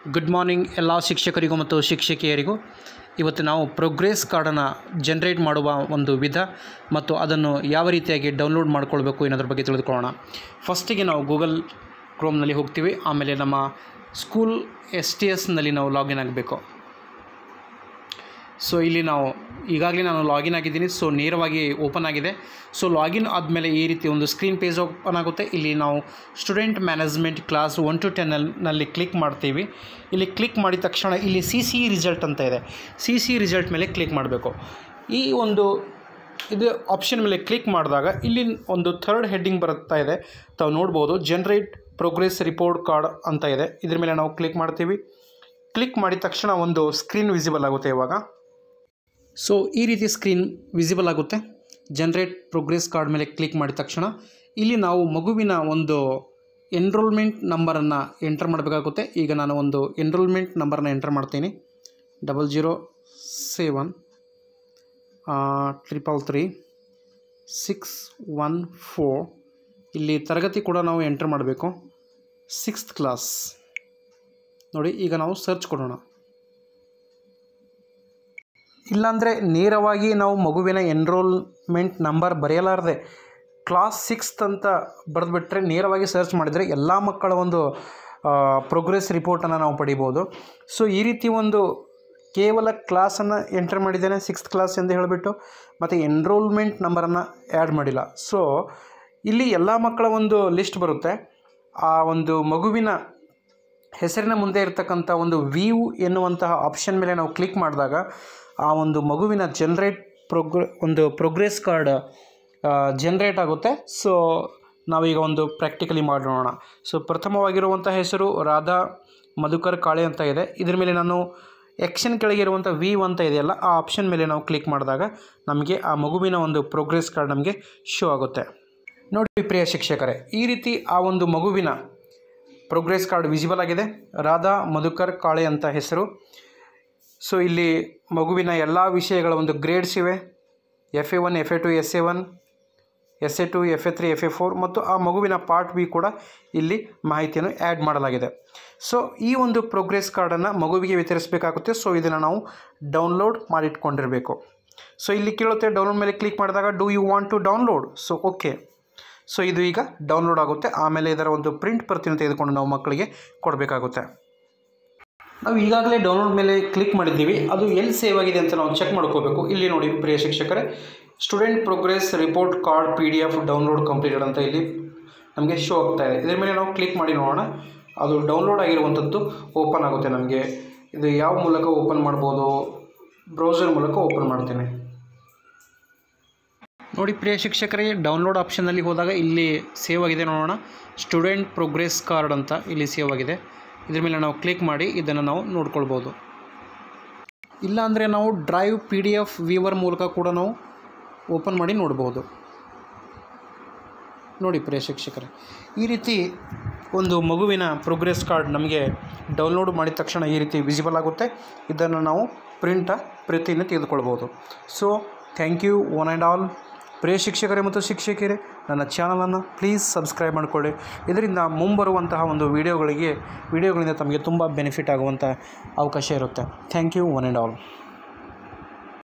good morning ಎಲ್ಲ ಶಿಕ್ಷಕರಿಗೂ ಮತ್ತು ಶಿಕ್ಷಕಿಯರಿಗೂ ಇವತ್ತು ನಾವು ಪ್ರೋಗ್ರೆಸ್ ಕಾರ್ಡನ್ನು ಜನ್ರೇಟ್ ಮಾಡುವ ಒಂದು ವಿಧ ಮತ್ತು ಅದನ್ನು ಯಾವ ರೀತಿಯಾಗಿ ಡೌನ್ಲೋಡ್ ಮಾಡ್ಕೊಳ್ಬೇಕು ಅನ್ನೋದ್ರ ಬಗ್ಗೆ ತಿಳಿದುಕೊಳ್ಳೋಣ ಫಸ್ಟಿಗೆ ನಾವು ಗೂಗಲ್ ಕ್ರೋಮ್ನಲ್ಲಿ ಹೋಗ್ತೀವಿ ಆಮೇಲೆ ನಮ್ಮ ಸ್ಕೂಲ್ ಎಸ್ ಟಿ ಎಸ್ನಲ್ಲಿ ನಾವು ಲಾಗಿನ್ ಆಗಬೇಕು ಸೊ ಇಲ್ಲಿ ನಾವು ಈಗಾಗಲೇ ನಾನು ಲಾಗಿನ್ ಆಗಿದ್ದೀನಿ ಸೊ ನೇರವಾಗಿ ಓಪನ್ ಆಗಿದೆ ಸೊ ಲಾಗಿನ್ ಆದಮೇಲೆ ಈ ರೀತಿ ಒಂದು ಸ್ಕ್ರೀನ್ ಪೇಜ್ ಓಪನ್ ಆಗುತ್ತೆ ಇಲ್ಲಿ ನಾವು student management class one two ಟೆನ್ನಲ್ಲಿ ಕ್ಲಿಕ್ ಮಾಡ್ತೀವಿ ಇಲ್ಲಿ ಕ್ಲಿಕ್ ಮಾಡಿದ ತಕ್ಷಣ ಇಲ್ಲಿ ಸಿ ಸಿ ರಿಸಲ್ಟ್ ಅಂತ ಇದೆ ಸಿ ಸಿ ರಿಸಲ್ಟ್ ಮೇಲೆ ಕ್ಲಿಕ್ ಮಾಡಬೇಕು ಈ ಒಂದು ಇದು ಆಪ್ಷನ್ ಮೇಲೆ ಕ್ಲಿಕ್ ಮಾಡಿದಾಗ ಇಲ್ಲಿ ಒಂದು ಥರ್ಡ್ ಹೆಡ್ಡಿಂಗ್ ಬರುತ್ತಾ ಇದೆ ತಾವು ನೋಡ್ಬೋದು ಜನ್ರೇಟ್ ಪ್ರೋಗ್ರೆಸ್ ರಿಪೋರ್ಟ್ ಕಾರ್ಡ್ ಅಂತ ಇದೆ ಇದ್ರ ಮೇಲೆ ನಾವು ಕ್ಲಿಕ್ ಮಾಡ್ತೀವಿ ಕ್ಲಿಕ್ ಮಾಡಿದ ತಕ್ಷಣ ಒಂದು ಸ್ಕ್ರೀನ್ ವಿಸಿಬಲ್ ಆಗುತ್ತೆ ಇವಾಗ ಸೊ ಈ ರೀತಿ ಸ್ಕ್ರೀನ್ ವಿಸಿಬಲ್ ಆಗುತ್ತೆ ಜನ್ರೇಟ್ ಪ್ರೋಗ್ರೆಸ್ ಕಾರ್ಡ್ ಮೇಲೆ ಕ್ಲಿಕ್ ಮಾಡಿದ ತಕ್ಷಣ ಇಲ್ಲಿ ನಾವು ಮಗುವಿನ ಒಂದು ಎನ್ರೋಲ್ಮೆಂಟ್ ನಂಬರನ್ನು ಎಂಟರ್ ಮಾಡಬೇಕಾಗುತ್ತೆ ಈಗ ನಾನು ಒಂದು ಎನ್ರೋಲ್ಮೆಂಟ್ ನಂಬರನ್ನು ಎಂಟರ್ ಮಾಡ್ತೀನಿ double zero seven triple three six one four ಇಲ್ಲಿ ತರಗತಿ ಕೂಡ ನಾವು ಎಂಟರ್ ಮಾಡಬೇಕು ಸಿಕ್ಸ್ತ್ ಕ್ಲಾಸ್ ನೋಡಿ ಈಗ ನಾವು ಸರ್ಚ್ ಕೊಡೋಣ ಇಲ್ಲಾಂದರೆ ನೇರವಾಗಿ ನಾವು ಮಗುವಿನ ಎನ್ರೋಲ್ಮೆಂಟ್ ನಂಬರ್ ಬರೆಯಲಾರದೆ ಕ್ಲಾಸ್ ಸಿಕ್ಸ್ತ್ ಅಂತ ಬರೆದುಬಿಟ್ರೆ ನೇರವಾಗಿ ಸರ್ಚ್ ಮಾಡಿದರೆ ಎಲ್ಲ ಮಕ್ಕಳ ಒಂದು ಪ್ರೋಗ್ರೆಸ್ ರಿಪೋರ್ಟನ್ನು ನಾವು ಪಡಿಬೋದು ಸೊ ಈ ರೀತಿ ಒಂದು ಕೇವಲ ಕ್ಲಾಸನ್ನು ಎಂಟರ್ ಮಾಡಿದ್ದೇನೆ ಸಿಕ್ಸ್ತ್ ಕ್ಲಾಸ್ ಎಂದು ಹೇಳಿಬಿಟ್ಟು ಮತ್ತು ಎನ್ರೋಲ್ಮೆಂಟ್ ನಂಬರನ್ನು ಆ್ಯಡ್ ಮಾಡಿಲ್ಲ ಸೊ ಇಲ್ಲಿ ಎಲ್ಲ ಮಕ್ಕಳ ಒಂದು ಲಿಸ್ಟ್ ಬರುತ್ತೆ ಆ ಒಂದು ಮಗುವಿನ ಹೆಸರಿನ ಮುಂದೆ ಇರತಕ್ಕಂಥ ಒಂದು ವ್ಯೂ ಎನ್ನುವಂತಹ ಆಪ್ಷನ್ ಮೇಲೆ ನಾವು ಕ್ಲಿಕ್ ಮಾಡಿದಾಗ ಆ ಒಂದು ಮಗುವಿನ ಜನ್ರೇಟ್ ಪ್ರೋಗ್ರೆ ಒಂದು ಪ್ರೋಗ್ರೆಸ್ ಕಾರ್ಡ್ ಜನ್ರೇಟ್ ಆಗುತ್ತೆ ಸೊ ನಾವೀಗ ಒಂದು ಪ್ರಾಕ್ಟಿಕಲಿ ಮಾಡೋಣ ಸೊ ಪ್ರಥಮವಾಗಿರುವಂಥ ಹೆಸರು ರಾಧಾ ಮಧುಕರ್ ಕಾಳೆ ಅಂತ ಇದೆ ಇದ್ರ ಮೇಲೆ ನಾನು ಎಕ್ಷನ್ ಕೆಳಗೆ ಇರುವಂಥ ವಿ ಅಂತ ಇದೆಯಲ್ಲ ಆ ಆಪ್ಷನ್ ಮೇಲೆ ನಾವು ಕ್ಲಿಕ್ ಮಾಡಿದಾಗ ನಮಗೆ ಆ ಮಗುವಿನ ಒಂದು ಪ್ರೋಗ್ರೆಸ್ ಕಾರ್ಡ್ ನಮಗೆ ಶೋ ಆಗುತ್ತೆ ನೋಡಿ ಪ್ರಿಯ ಶಿಕ್ಷಕರೇ ಈ ರೀತಿ ಆ ಒಂದು ಮಗುವಿನ ಪ್ರೋಗ್ರೆಸ್ ಕಾರ್ಡ್ ವಿಸಿಬಲ್ ಆಗಿದೆ ರಾಧಾ ಮಧುಕರ್ ಕಾಳೆ ಅಂತ ಹೆಸರು ಸೊ ಇಲ್ಲಿ ಮಗುವಿನ ಎಲ್ಲ ವಿಷಯಗಳ ಒಂದು ಗ್ರೇಡ್ಸ್ ಇವೆ F A one F A two S A one S A two F A three F A four ಮತ್ತು ಆ ಮಗುವಿನ ಪಾರ್ಟ್ ಬಿ ಕೂಡ ಇಲ್ಲಿ ಮಾಹಿತಿಯನ್ನು ಆ್ಯಡ್ ಮಾಡಲಾಗಿದೆ ಸೊ ಈ ಒಂದು ಪ್ರೋಗ್ರೆಸ್ ಕಾರ್ಡನ್ನು ಮಗುವಿಗೆ ವಿತರಿಸಬೇಕಾಗುತ್ತೆ ಸೊ ಇದನ್ನು ನಾವು ಡೌನ್ಲೋಡ್ ಮಾಡಿಟ್ಕೊಂಡಿರಬೇಕು ಸೊ ಇಲ್ಲಿ ಕೇಳುತ್ತೆ ಡೌನ್ಲೋಡ್ ಮೇಲೆ ಕ್ಲಿಕ್ ಮಾಡಿದಾಗ do you want to download so okay so ಇದು ಈಗ ಡೌನ್ಲೋಡ್ ಆಗುತ್ತೆ ಆಮೇಲೆ ಇದರ ಒಂದು ಪ್ರಿಂಟ್ ಪ್ರತಿಯನ್ನು ತೆಗೆದುಕೊಂಡು ನಾವು ಮಕ್ಕಳಿಗೆ ಕೊಡಬೇಕಾಗುತ್ತೆ ನಾವು ಈಗಾಗಲೇ ಡೌನ್ಲೋಡ್ ಮೇಲೆ ಕ್ಲಿಕ್ ಮಾಡಿದ್ದೀವಿ ಅದು ಎಲ್ಲಿ ಸೇವ್ ಆಗಿದೆ ಅಂತ ನಾವು ಚೆಕ್ ಮಾಡ್ಕೋಬೇಕು ಇಲ್ಲಿ ನೋಡಿ ಪ್ರಿಯ ಶಿಕ್ಷಕರೇ student progress report card P D F download completed ಅಂತ ಇಲ್ಲಿ ನಮಗೆ ಶೋ ಆಗ್ತಾ ಇದೆ ಇದರ ಮೇಲೆ ನಾವು ಕ್ಲಿಕ್ ಮಾಡಿ ನೋಡೋಣ ಅದು ಡೌನ್ಲೋಡ್ ಆಗಿರುವಂಥದ್ದು ಓಪನ್ ಆಗುತ್ತೆ ನಮಗೆ ಇದು ಯಾವ ಮೂಲಕ ಓಪನ್ ಮಾಡ್ಬೋದು ಬ್ರೌಸರ್ ಮೂಲಕ ಓಪನ್ ಮಾಡ್ತೇನೆ ನೋಡಿ ಪ್ರಿಯ ಶಿಕ್ಷಕರೇ ಡೌನ್ಲೋಡ್ ಆಪ್ಷನ್ನಲ್ಲಿ ಹೋದಾಗ ಇಲ್ಲಿ ಸೇವ್ ಆಗಿದೆ ನೋಡೋಣ ಸ್ಟೂಡೆಂಟ್ ಪ್ರೋಗ್ರೆಸ್ ಕಾರ್ಡ್ ಅಂತ ಇಲ್ಲಿ ಸೇವ್ ಆಗಿದೆ ಇದ್ರ ಮೇಲೆ ನಾವು ಕ್ಲಿಕ್ ಮಾಡಿ ಇದನ್ನು ನಾವು ನೋಡ್ಕೊಳ್ಬೋದು ಇಲ್ಲಾಂದರೆ ನಾವು drive P D F viewer ಮೂಲಕ ಕೂಡ ನಾವು ಓಪನ್ ಮಾಡಿ ನೋಡ್ಬೋದು ನೋಡಿ ಪ್ರಿಯ ಶಿಕ್ಷಕರೇ ಈ ರೀತಿ ಒಂದು ಮಗುವಿನ ಪ್ರೋಗ್ರೆಸ್ ಕಾರ್ಡ್ ನಮಗೆ ಡೌನ್ಲೋಡ್ ಮಾಡಿದ ತಕ್ಷಣ ಈ ರೀತಿ ವಿಸಿಬಲ್ ಆಗುತ್ತೆ ಇದನ್ನು ನಾವು ಪ್ರಿಂಟ ಪ್ರತಿಯನ್ನು ತೆಗೆದುಕೊಳ್ಬೋದು so thank you one and all ಪ್ರಿಯ ಶಿಕ್ಷಕರೇ ಮತ್ತು ಶಿಕ್ಷಕಿಯರೇ ನನ್ನ ಚಾನಲನ್ನು ಪ್ಲೀಸ್ ಸಬ್ಸ್ಕ್ರೈಬ್ ಮಾಡಿಕೊಳ್ಳಿ ಇದರಿಂದ ಮುಂಬರುವಂತಹ ಒಂದು ವಿಡಿಯೋಗಳಿಗೆ ವಿಡಿಯೋಗಳಿಂದ ತಮಗೆ ತುಂಬ ಬೆನಿಫಿಟ್ ಆಗುವಂಥ ಅವಕಾಶ ಇರುತ್ತೆ thank you one and all